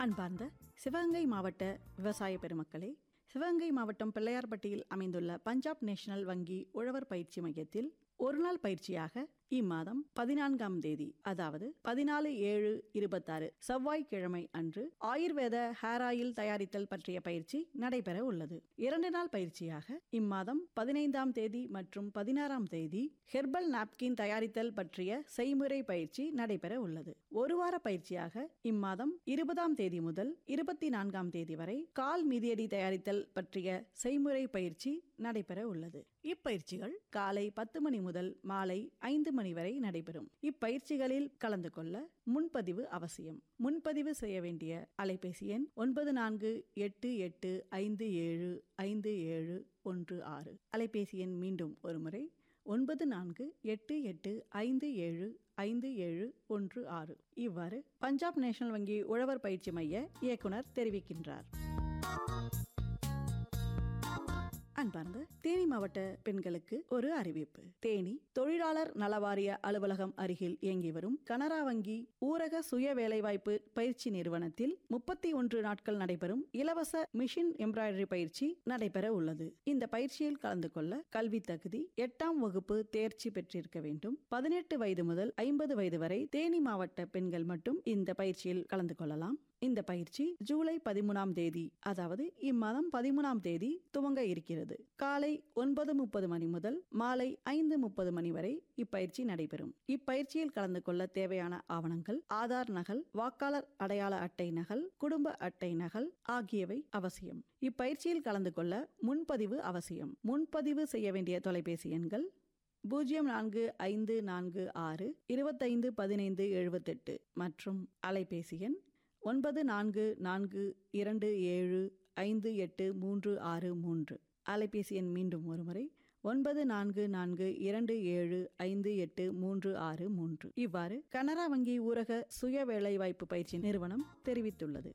அன்பார்ந்த சிவகங்கை மாவட்ட விவசாய பெருமக்களே சிவகங்கை மாவட்டம் பிள்ளையார்பட்டியில் அமைந்துள்ள பஞ்சாப் நேஷனல் வங்கி உழவர் பயிற்சி மையத்தில் ஒருநாள் பயிற்சியாக இம்மாதம் பதினான்காம் தேதி அதாவது பதினாலு ஏழு இருபத்தாறு செவ்வாய்க்கிழமை அன்று ஆயுர்வேத ஹேர் ஆயில் தயாரித்தல் பற்றிய பயிற்சி நடைபெற உள்ளது இரண்டு நாள் பயிற்சியாக இம்மாதம் பதினைந்தாம் தேதி மற்றும் பதினாறாம் தேதி ஹெர்பல் நாப்கின் தயாரித்தல் பற்றிய செய்முறை பயிற்சி நடைபெற உள்ளது ஒரு வார பயிற்சியாக இம்மாதம் இருபதாம் தேதி முதல் இருபத்தி நான்காம் தேதி வரை கால் மிதியடி தயாரித்தல் பற்றிய செய்முறை பயிற்சி நடைபெற உள்ளது இப்பயிற்சிகள் காலை பத்து மணி முதல் மாலை ஐந்து மணி வரை நடைபெறும் இப்பயிற்சிகளில் கலந்து கொள்ள முன்பதிவு அவசியம் முன்பதிவு செய்ய வேண்டிய அலைபேசி எண் ஒன்பது நான்கு எட்டு எட்டு ஐந்து ஏழு ஐந்து ஏழு ஒன்று ஆறு அலைபேசி எண் மீண்டும் ஒருமுறை ஒன்பது நான்கு எட்டு எட்டு ஐந்து ஏழு ஐந்து ஏழு ஒன்று ஆறு இவ்வாறு பஞ்சாப் நேஷனல் வங்கி உழவர் பயிற்சி மைய இயக்குனர் தெரிவிக்கின்றார் அன்பார்ந்த தேனி மாவட்ட பெண்களுக்கு ஒரு அறிவிப்பு தேனி தொழிலாளர் நலவாரிய அலுவலகம் அருகில் இயங்கி வரும் கனரா வங்கி ஊரக சுய வேலைவாய்ப்பு பயிற்சி நிறுவனத்தில் முப்பத்தி ஒன்று நாட்கள் நடைபெறும் இலவச மிஷின் எம்ப்ராய்டரி பயிற்சி நடைபெற உள்ளது இந்த பயிற்சியில் கலந்து கொள்ள கல்வி தகுதி எட்டாம் வகுப்பு தேர்ச்சி பெற்றிருக்க வேண்டும் பதினெட்டு வயது முதல் ஐம்பது வயது வரை தேனி மாவட்ட பெண்கள் மட்டும் இந்த பயிற்சியில் கலந்து கொள்ளலாம் இந்த பயிற்சி ஜூலை பதிமூணாம் தேதி அதாவது இம்மாதம் பதிமூணாம் தேதி துவங்க இருக்கிறது காலை ஒன்பது முப்பது மணி முதல் மாலை ஐந்து முப்பது மணி வரை இப்பயிற்சி நடைபெறும் இப்பயிற்சியில் கலந்து கொள்ள தேவையான ஆவணங்கள் ஆதார் நகல் வாக்காளர் அடையாள அட்டை நகல் குடும்ப அட்டை நகல் ஆகியவை அவசியம் இப்பயிற்சியில் கலந்து கொள்ள முன்பதிவு அவசியம் முன்பதிவு செய்ய வேண்டிய தொலைபேசி எண்கள் பூஜ்ஜியம் நான்கு ஐந்து நான்கு ஆறு இருபத்தைந்து பதினைந்து எழுபத்தெட்டு மற்றும் அலைபேசி எண் ஒன்பது நான்கு நான்கு இரண்டு ஏழு ஐந்து எட்டு மூன்று ஆறு மூன்று அலைபேசி எண் மீண்டும் ஒருமுறை ஒன்பது நான்கு நான்கு இரண்டு ஏழு ஐந்து எட்டு மூன்று ஆறு மூன்று இவ்வாறு கனரா வங்கி ஊரக சுய வேலைவாய்ப்பு பயிற்சி நிறுவனம் தெரிவித்துள்ளது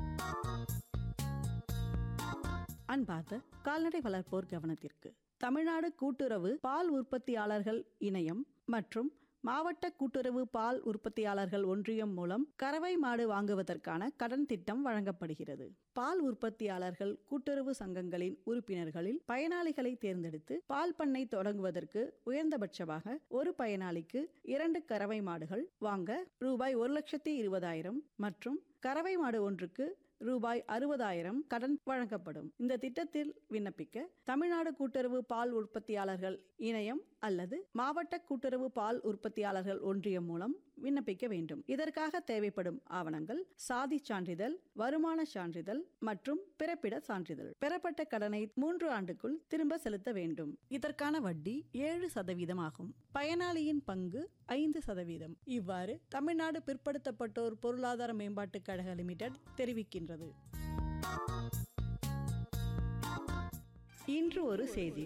அன்பார்ந்த கால்நடை வளர்ப்போர் கவனத்திற்கு தமிழ்நாடு கூட்டுறவு பால் உற்பத்தியாளர்கள் இணையம் மற்றும் மாவட்ட கூட்டுறவு பால் உற்பத்தியாளர்கள் ஒன்றியம் மூலம் கறவை மாடு வாங்குவதற்கான கடன் திட்டம் வழங்கப்படுகிறது பால் உற்பத்தியாளர்கள் கூட்டுறவு சங்கங்களின் உறுப்பினர்களில் பயனாளிகளை தேர்ந்தெடுத்து பால் பண்ணை தொடங்குவதற்கு உயர்ந்தபட்சமாக ஒரு பயனாளிக்கு இரண்டு கறவை மாடுகள் வாங்க ரூபாய் ஒரு லட்சத்தி இருபதாயிரம் மற்றும் கறவை மாடு ஒன்றுக்கு ரூபாய் அறுபதாயிரம் கடன் வழங்கப்படும் இந்த திட்டத்தில் விண்ணப்பிக்க தமிழ்நாடு கூட்டுறவு பால் உற்பத்தியாளர்கள் இணையம் அல்லது மாவட்ட கூட்டுறவு பால் உற்பத்தியாளர்கள் ஒன்றியம் மூலம் விண்ணப்பிக்க வேண்டும் இதற்காக தேவைப்படும் ஆவணங்கள் சாதி சான்றிதழ் வருமான சான்றிதழ் மற்றும் பிறப்பிட சான்றிதழ் பெறப்பட்ட கடனை மூன்று ஆண்டுக்குள் திரும்ப செலுத்த வேண்டும் இதற்கான வட்டி ஏழு சதவீதம் ஆகும் பயனாளியின் பங்கு ஐந்து சதவீதம் இவ்வாறு தமிழ்நாடு பிற்படுத்தப்பட்டோர் பொருளாதார மேம்பாட்டுக் கழக லிமிடெட் தெரிவிக்கின்றது இன்று ஒரு செய்தி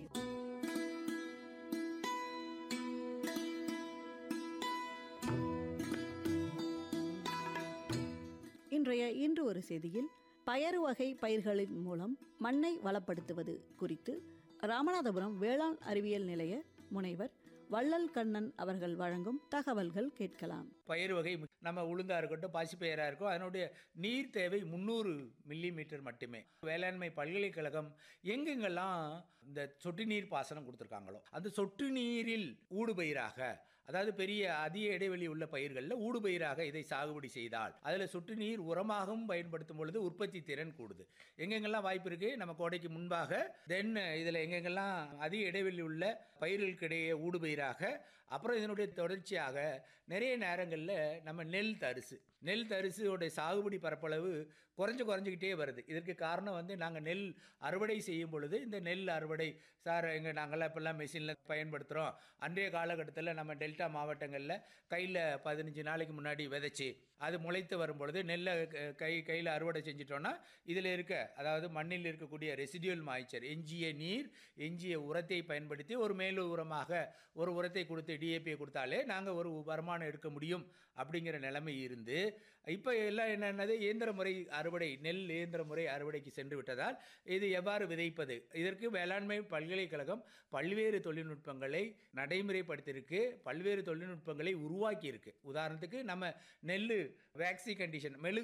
இன்றைய இன்று ஒரு செய்தியில் பயறு வகை பயிர்களின் மூலம் மண்ணை வளப்படுத்துவது குறித்து ராமநாதபுரம் வேளாண் அறிவியல் நிலைய முனைவர் வள்ளல் கண்ணன் அவர்கள் வழங்கும் தகவல்கள் கேட்கலாம் பயிர் வகை நம்ம உளுந்தா இருக்கட்டும் பாசிப்பயிராக இருக்கும் அதனுடைய நீர் தேவை முந்நூறு மில்லி மீட்டர் மட்டுமே வேளாண்மை பல்கலைக்கழகம் எங்கெங்கெல்லாம் இந்த சொட்டு நீர் பாசனம் கொடுத்துருக்காங்களோ அந்த சொட்டு நீரில் ஊடுபயிராக அதாவது பெரிய அதிக இடைவெளி உள்ள பயிர்களில் ஊடுபயிராக இதை சாகுபடி செய்தால் அதில் சொட்டு நீர் உரமாகவும் பயன்படுத்தும் பொழுது உற்பத்தி திறன் கூடுது எங்கெங்கெல்லாம் வாய்ப்பு இருக்கு நம்ம கோடைக்கு முன்பாக தென் இதில் எங்கெங்கெல்லாம் அதிக இடைவெளி உள்ள பயிர்களுக்கு இடையே ஊடுபயிராக அப்புறம் இதனுடைய தொடர்ச்சியாக நிறைய நேரங்களில் நம்ம நெல் தரிசு நெல் தரிசுடைய சாகுபடி பரப்பளவு குறைஞ்சு குறைஞ்சிக்கிட்டே வருது இதற்கு காரணம் வந்து நாங்கள் நெல் அறுவடை செய்யும் பொழுது இந்த நெல் அறுவடை சார் எங்கள் நாங்கள்லாம் இப்போல்லாம் மெஷினில் பயன்படுத்துகிறோம் அன்றைய காலகட்டத்தில் நம்ம டெல்டா மாவட்டங்களில் கையில் பதினஞ்சு நாளைக்கு முன்னாடி விதைச்சி அது முளைத்து வரும் பொழுது நெல்லை க- கை கையில் அறுவடை செஞ்சிட்டோன்னா இதில் இருக்க அதாவது மண்ணில் இருக்கக்கூடிய ரெசிடியூல் மாய்ச்சர் எஞ்சிய நீர் எஞ்சிய உரத்தை பயன்படுத்தி ஒரு மேலு உரமாக ஒரு உரத்தை கொடுத்து டிஏபியை கொடுத்தாலே நாங்கள் ஒரு வருமானம் எடுக்க முடியும் அப்படிங்கிற நிலைமை இருந்து இப்போ எல்லாம் என்னென்னது இயந்திர முறை அறுவடை நெல் இயந்திர முறை அறுவடைக்கு சென்று விட்டதால் இது எவ்வாறு விதைப்பது இதற்கு வேளாண்மை பல்கலைக்கழகம் பல்வேறு தொழில்நுட்பங்களை நடைமுறைப்படுத்தியிருக்கு பல்வேறு தொழில்நுட்பங்களை உருவாக்கி இருக்கு உதாரணத்துக்கு நம்ம நெல் வேக்சி கண்டிஷன் மெழுகு